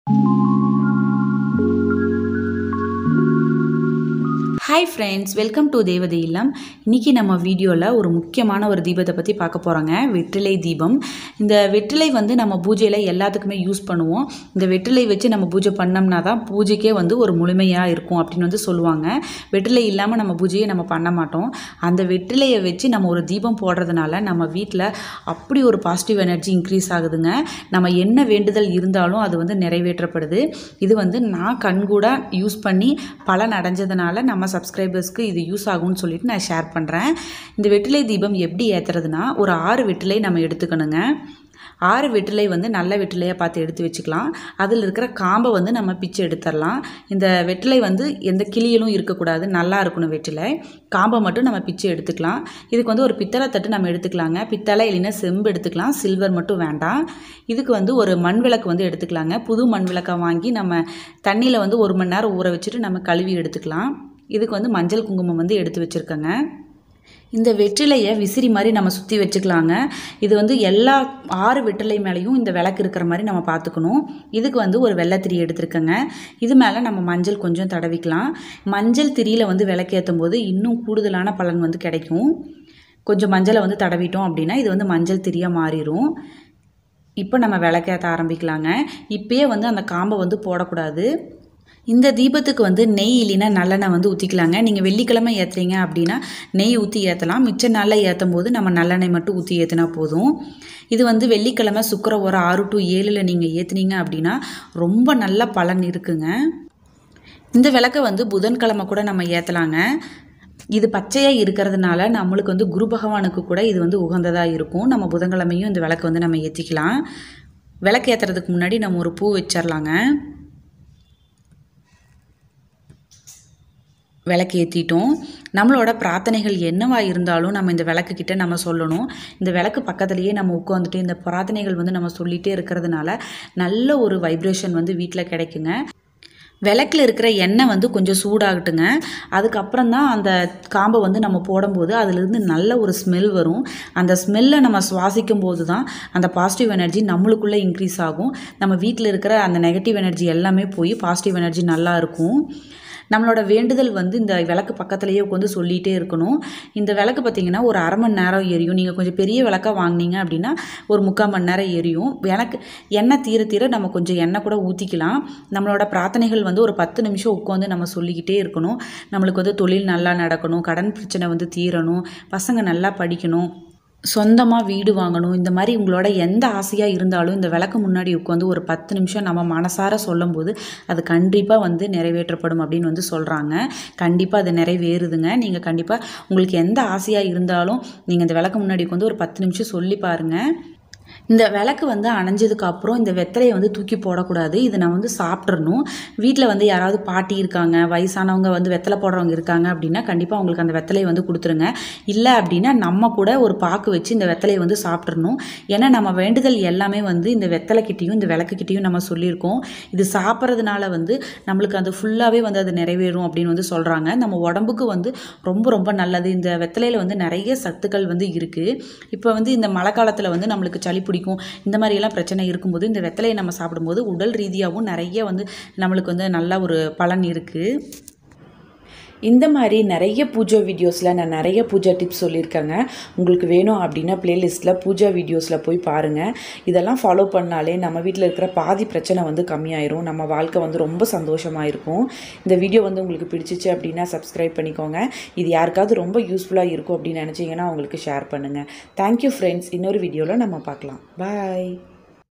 hi friends welcome to தேவதை இல்லம் இன்றைக்கி நம்ம வீடியோவில் ஒரு முக்கியமான ஒரு தீபத்தை பற்றி பார்க்க போகிறோங்க வெற்றிலை தீபம் இந்த வெற்றிலை வந்து நம்ம பூஜையில் எல்லாத்துக்குமே யூஸ் பண்ணுவோம் இந்த வெற்றிலை வச்சு நம்ம பூஜை பண்ணோம்னா தான் பூஜைக்கே வந்து ஒரு முழுமையாக இருக்கும் அப்படின்னு வந்து சொல்லுவாங்க வெற்றிலை இல்லாமல் நம்ம பூஜையை நம்ம பண்ண மாட்டோம் அந்த வெற்றிலையை வச்சு நம்ம ஒரு தீபம் போடுறதுனால நம்ம வீட்டில் அப்படி ஒரு பாசிட்டிவ் எனர்ஜி இன்க்ரீஸ் ஆகுதுங்க நம்ம என்ன வேண்டுதல் இருந்தாலும் அது வந்து நிறைவேற்றப்படுது இது வந்து நான் கண்கூட யூஸ் பண்ணி பலன் அடைஞ்சதுனால நம்ம சப்ஸ்கிரைபர்ஸ்க்கு இது யூஸ் ஆகும்னு சொல்லிட்டு நான் ஷேர் பண்ணுறேன் இந்த வெற்றிலை தீபம் எப்படி ஏற்றுறதுனா ஒரு ஆறு வெற்றிலை நம்ம எடுத்துக்கணுங்க ஆறு வெற்றிலை வந்து நல்ல வெற்றிலையாக பார்த்து எடுத்து வச்சுக்கலாம் அதில் இருக்கிற காம்பை வந்து நம்ம பிச்சு எடுத்துடலாம் இந்த வெற்றிலை வந்து எந்த கிளியிலும் இருக்கக்கூடாது நல்லா இருக்கணும் வெற்றிலை காம்பை மட்டும் நம்ம பிச்சு எடுத்துக்கலாம் இதுக்கு வந்து ஒரு பித்தளை தட்டு நம்ம எடுத்துக்கலாங்க பித்தளை இல்லைன்னா செம்பு எடுத்துக்கலாம் சில்வர் மட்டும் வேண்டாம் இதுக்கு வந்து ஒரு மண் விளக்கு வந்து எடுத்துக்கலாங்க புது மண் விளக்கை வாங்கி நம்ம தண்ணியில் வந்து ஒரு மணி நேரம் ஊற வச்சுட்டு நம்ம கழுவி எடுத்துக்கலாம் இதுக்கு வந்து மஞ்சள் குங்குமம் வந்து எடுத்து வச்சுருக்கேங்க இந்த வெற்றிலையை விசிறி மாதிரி நம்ம சுற்றி வச்சுக்கலாங்க இது வந்து எல்லா ஆறு வெற்றிலை மேலேயும் இந்த விளக்கு இருக்கிற மாதிரி நம்ம பார்த்துக்கணும் இதுக்கு வந்து ஒரு வெள்ளைத்திரி எடுத்துருக்கேங்க இது மேலே நம்ம மஞ்சள் கொஞ்சம் தடவிக்கலாம் மஞ்சள் திரியில் வந்து விளக்கேற்றும் போது இன்னும் கூடுதலான பலன் வந்து கிடைக்கும் கொஞ்சம் மஞ்சளை வந்து தடவிட்டோம் அப்படின்னா இது வந்து மஞ்சள் திரியாக மாறிடும் இப்போ நம்ம விளக்கேற்ற ஆரம்பிக்கலாங்க இப்பயே வந்து அந்த காம்பை வந்து போடக்கூடாது இந்த தீபத்துக்கு வந்து நெய் இல்லைன்னா நல்லெண்ணெய் வந்து ஊற்றிக்கலாங்க நீங்கள் வெள்ளிக்கிழமை ஏற்றுறீங்க அப்படின்னா நெய் ஊற்றி ஏற்றலாம் மிச்ச நாளில் ஏற்றும் போது நம்ம நல்லெண்ணெய் மட்டும் ஊற்றி ஏற்றினா போதும் இது வந்து வெள்ளிக்கிழமை சுக்கர ஒரு ஆறு டு ஏழில் நீங்கள் ஏற்றுனீங்க அப்படின்னா ரொம்ப நல்ல பலன் இருக்குங்க இந்த விளக்கை வந்து புதன்கிழமை கூட நம்ம ஏற்றலாங்க இது பச்சையாக இருக்கிறதுனால நம்மளுக்கு வந்து குரு பகவானுக்கு கூட இது வந்து உகந்ததாக இருக்கும் நம்ம புதன்கிழமையும் இந்த விளக்கு வந்து நம்ம ஏற்றிக்கலாம் விளக்கு ஏற்றுறதுக்கு முன்னாடி நம்ம ஒரு பூ வச்சிடலாங்க விளக்கு ஏற்றிட்டோம் நம்மளோட பிரார்த்தனைகள் என்னவா இருந்தாலும் நம்ம இந்த விளக்கு கிட்ட நம்ம சொல்லணும் இந்த விளக்கு பக்கத்துலேயே நம்ம உட்காந்துட்டு இந்த பிரார்த்தனைகள் வந்து நம்ம சொல்லிகிட்டே இருக்கிறதுனால நல்ல ஒரு வைப்ரேஷன் வந்து வீட்டில் கிடைக்குங்க விளக்கில் இருக்கிற எண்ணெய் வந்து கொஞ்சம் சூடாகட்டுங்க அதுக்கப்புறம் தான் அந்த காம்பை வந்து நம்ம போடும்போது அதுலேருந்து நல்ல ஒரு ஸ்மெல் வரும் அந்த ஸ்மெல்லை நம்ம சுவாசிக்கும் போது தான் அந்த பாசிட்டிவ் எனர்ஜி நம்மளுக்குள்ளே இன்க்ரீஸ் ஆகும் நம்ம வீட்டில் இருக்கிற அந்த நெகட்டிவ் எனர்ஜி எல்லாமே போய் பாசிட்டிவ் எனர்ஜி நல்லா இருக்கும் நம்மளோட வேண்டுதல் வந்து இந்த விளக்கு பக்கத்துலேயே உட்காந்து சொல்லிகிட்டே இருக்கணும் இந்த விளக்கு பார்த்திங்கன்னா ஒரு அரை மணி நேரம் எரியும் நீங்கள் கொஞ்சம் பெரிய விளக்காக வாங்கினீங்க அப்படின்னா ஒரு முக்கால் மணி நேரம் எரியும் விளக்கு எண்ணெய் தீர தீர நம்ம கொஞ்சம் எண்ணெய் கூட ஊற்றிக்கலாம் நம்மளோட பிரார்த்தனைகள் வந்து ஒரு பத்து நிமிஷம் உட்காந்து நம்ம சொல்லிக்கிட்டே இருக்கணும் நம்மளுக்கு வந்து தொழில் நல்லா நடக்கணும் கடன் பிரச்சனை வந்து தீரணும் பசங்க நல்லா படிக்கணும் சொந்தமாக வீடு வாங்கணும் இந்த மாதிரி உங்களோட எந்த ஆசையாக இருந்தாலும் இந்த விளக்கு முன்னாடி உட்காந்து ஒரு பத்து நிமிஷம் நம்ம மனசார சொல்லும்போது அது கண்டிப்பாக வந்து நிறைவேற்றப்படும் அப்படின்னு வந்து சொல்கிறாங்க கண்டிப்பாக அது நிறைவேறுதுங்க நீங்கள் கண்டிப்பாக உங்களுக்கு எந்த ஆசையாக இருந்தாலும் நீங்கள் இந்த விளக்கு முன்னாடி உட்காந்து ஒரு பத்து நிமிஷம் சொல்லி பாருங்கள் இந்த விளக்கு வந்து அணைஞ்சதுக்கு அப்புறம் இந்த வெத்தலையை வந்து தூக்கி போடக்கூடாது இதை நான் வந்து சாப்பிட்றணும் வீட்டில் வந்து யாராவது பாட்டி இருக்காங்க வயசானவங்க வந்து வெத்தலை போடுறவங்க இருக்காங்க அப்படின்னா கண்டிப்பாக அவங்களுக்கு அந்த வெத்தலையை வந்து கொடுத்துருங்க இல்லை அப்படின்னா நம்ம கூட ஒரு பாக்கு வச்சு இந்த வெத்தலையை வந்து சாப்பிட்றணும் ஏன்னா நம்ம வேண்டுதல் எல்லாமே வந்து இந்த வெத்தலைக்கிட்டேயும் இந்த விளக்குக்கிட்டேயும் நம்ம சொல்லியிருக்கோம் இது சாப்பிட்றதுனால வந்து நம்மளுக்கு அது ஃபுல்லாகவே வந்து அது நிறைவேறும் அப்படின்னு வந்து சொல்கிறாங்க நம்ம உடம்புக்கு வந்து ரொம்ப ரொம்ப நல்லது இந்த வெத்தலையில் வந்து நிறைய சத்துக்கள் வந்து இருக்குது இப்போ வந்து இந்த மழை காலத்தில் வந்து நம்மளுக்கு சளி பிடிக்கும் இந்த மாதிரியெல்லாம் பிரச்சனை இருக்கும்போது இந்த வெத்தலையை நம்ம சாப்பிடும்போது உடல் ரீதியாகவும் நிறைய வந்து நம்மளுக்கு வந்து நல்ல ஒரு பலன் இருக்குது இந்த மாதிரி நிறைய பூஜை வீடியோஸில் நான் நிறைய பூஜா டிப்ஸ் சொல்லியிருக்கேங்க உங்களுக்கு வேணும் அப்படின்னா ப்ளேலிஸ்ட்டில் பூஜா வீடியோஸில் போய் பாருங்கள் இதெல்லாம் ஃபாலோ பண்ணாலே நம்ம வீட்டில் இருக்கிற பாதி பிரச்சனை வந்து கம்மியாயிரும் நம்ம வாழ்க்கை வந்து ரொம்ப சந்தோஷமாக இருக்கும் இந்த வீடியோ வந்து உங்களுக்கு பிடிச்சிச்சு அப்படின்னா சப்ஸ்கிரைப் பண்ணிக்கோங்க இது யாருக்காவது ரொம்ப யூஸ்ஃபுல்லாக இருக்கும் அப்படின்னு நினச்சிங்கன்னா அவங்களுக்கு ஷேர் பண்ணுங்கள் தேங்க்யூ ஃப்ரெண்ட்ஸ் இன்னொரு வீடியோவில் நம்ம பார்க்கலாம் பாய்